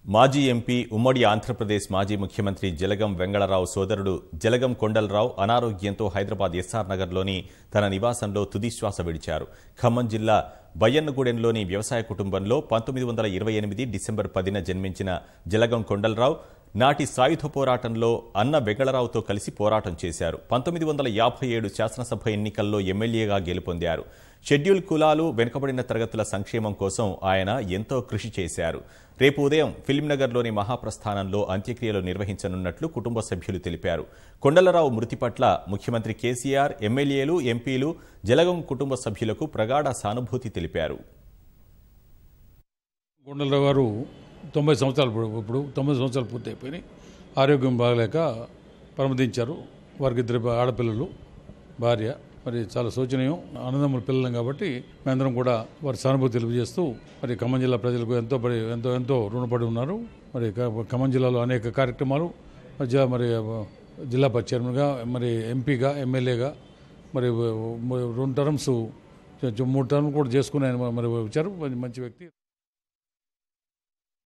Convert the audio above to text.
మాజీ ఎంపీ ఉమ్మడి ఆంధ్రప్రదేశ్ మాజీ ముఖ్యమంత్రి జలగం వెంగళరావు సోదరుడు జలగం కొండలరావు అనారోగ్యంతో హైదరాబాద్ ఎస్ఆర్ నగర్లోని తన నివాసంలో తుదిశ్వాస విడిచారు ఖమ్మం జిల్లా బయ్యన్నగూడెంలోని వ్యవసాయ కుటుంబంలో పంతొమ్మిది వందల ఇరవై ఎనిమిది డిసెంబర్ పదిన జన్మించిన జలగం కొండలరావు నాటి సాయుధ పోరాటంలో అన్న వెంగళరావుతో కలిసి పోరాటం చేశారు పంతొమ్మిది వందల యాభై ఏడు శాసనసభ ఎన్నికల్లో ఎమ్మెల్యేగా గెలుపొందారు షెడ్యూల్ కులాలు వెనుకబడిన తరగతుల సంక్షేమం కోసం ఆయన ఎంతో కృషి చేశారు రేపు ఉదయం ఫిల్మ్నగర్లోని మహాప్రస్థానంలో అంత్యక్రియలు నిర్వహించనున్నట్లు కుటుంబ సభ్యులు తెలిపారు కొండలరావు మృతి పట్ల ముఖ్యమంత్రి కేసీఆర్ ఎమ్మెల్యేలు ఎంపీలు జలగం కుటుంబ సభ్యులకు ప్రగాఢ సానుభూతి తెలిపారు కొండలరావు గారు తొంభై సంవత్సరాలు ఇప్పుడు ఇప్పుడు తొంభై సంవత్సరాలు పూర్తి అయిపోయినాయి ఆరోగ్యం బాగలేక పరమతించారు వారికి ఇద్దరు ఆడపిల్లలు భార్య మరి చాలా శోచనీయం ఆనందముల పిల్లలం కాబట్టి మేమందరం కూడా వారి సానుభూతి తెలియజేస్తూ మరి ఖమ్మం జిల్లా ప్రజలకు ఎంతో పడి ఎంతో ఎంతో రుణపడి ఉన్నారు మరి క- ఖమ్మం జిల్లాలో అనేక కార్యక్రమాలు మరి జ- మరి జిల్లా ప- చైర్మన్గా మరి ఎంపీగా ఎమ్మెల్యేగా మరి మ- రెండు టర్మ్స్ మూడు టర్మ్ కూడా చేసుకుని ఆయన మరి వచ్చారు మంచి వ్యక్తి